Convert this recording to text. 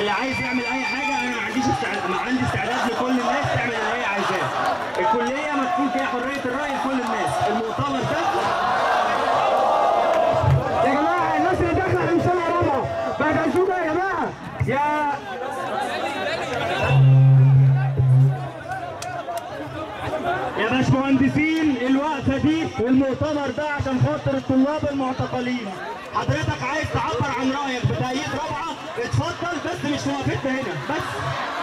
اللي عايز يعمل اي حاجه انا ما عنديش استعداد ما عندي استعداد لكل الناس تعمل اللي هي عايزاه الكليه مدفون فيها حريه الراي لكل الناس المؤتمر ده يا جماعه الناس اللي داخله من سنه رابعه بقى شوفوا يا جماعه يا يا باشمهندسين الوقفه دي والمؤتمر ده عشان خاطر الطلاب المعتقلين حضرتك عايز تعبر عن رايك بتأييد رابعه اتفضل بس مش في وقفتنا هنا بس